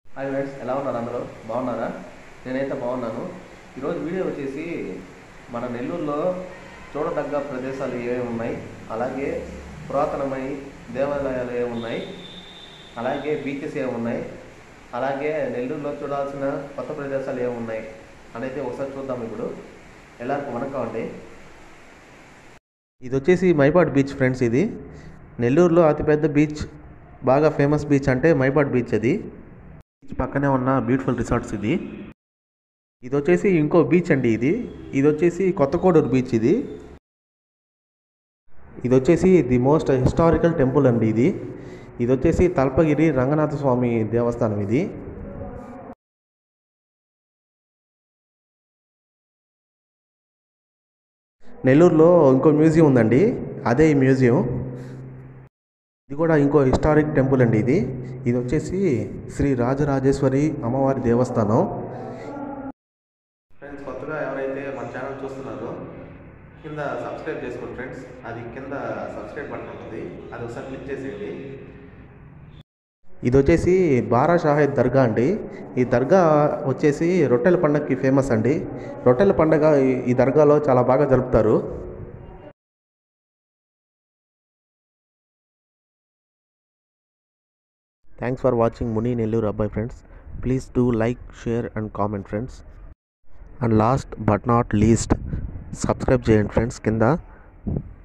hi friends ఎలా ఉన్నారు అందరూ బాగున్నారా నేనైతే బాగున్నాను ఈరోజు వీడియో వచ్చేసి మన నెల్లూరులో చూడదగ్గ ప్రదేశాలు ఏమేమి ఉన్నాయి అలాగే పురాతనమైన దేవాలయాలు ఏమి ఉన్నాయి అలాగే బీచెస్ ఏమి ఉన్నాయి అలాగే నెల్లూరులో చూడాల్సిన కొత్త ప్రదేశాలు ఏమి ఉన్నాయి అనేది ఒకసారి చూద్దాం ఇప్పుడు எல்லாருக்கும் వణకం అండి ఇది వచ్చేసి మైపాడ్ బీచ్ ఫ్రెండ్స్ ఇది నెల్లూరులో అతిపెద్ద బీచ్ బాగా ఫేమస్ బీచ్ అంటే మైపాడ్ బీచ్ అది బీచ్ పక్కనే ఉన్న బ్యూటిఫుల్ రిసార్ట్స్ ఇది ఇది వచ్చేసి ఇంకో బీచ్ అండి ఇది ఇది వచ్చేసి కొత్తకోడూరు బీచ్ ఇది ఇది వచ్చేసి ది మోస్ట్ హిస్టారికల్ టెంపుల్ అండి ఇది ఇది వచ్చేసి తల్పగిరి రంగనాథ స్వామి దేవస్థానం ఇది నెల్లూరులో ఇంకో మ్యూజియం ఉందండి అదే ఈ మ్యూజియం ఇది కూడా ఇంకో హిస్టారిక్ టెంపుల్ అండి ఇది ఇది వచ్చేసి శ్రీ రాజరాజేశ్వరి అమ్మవారి దేవస్థానం ఫ్రెండ్స్ కొత్తగా ఎవరైతే మన ఛానల్ చూస్తున్నారో కింద సబ్స్క్రైబ్ చేసుకోండి ఫ్రెండ్స్ అది కింద సబ్స్క్రైబ్ బటన్ ఉంటుంది అది ఒకసారి క్లిక్ చేసేయండి ఇది వచ్చేసి బారా షాహిద్ దర్గా అండి ఈ దర్గా వచ్చేసి రొట్టెల పండగకి ఫేమస్ అండి రొట్టెల పండగ ఈ- ఈ దర్గాలో చాలా బాగా జరుపుతారు thanks for watching Muni Nellore అబ్బాయి friends please do like share and comment friends and last but not least subscribe చేయండి ఫ్రెండ్స్ కింద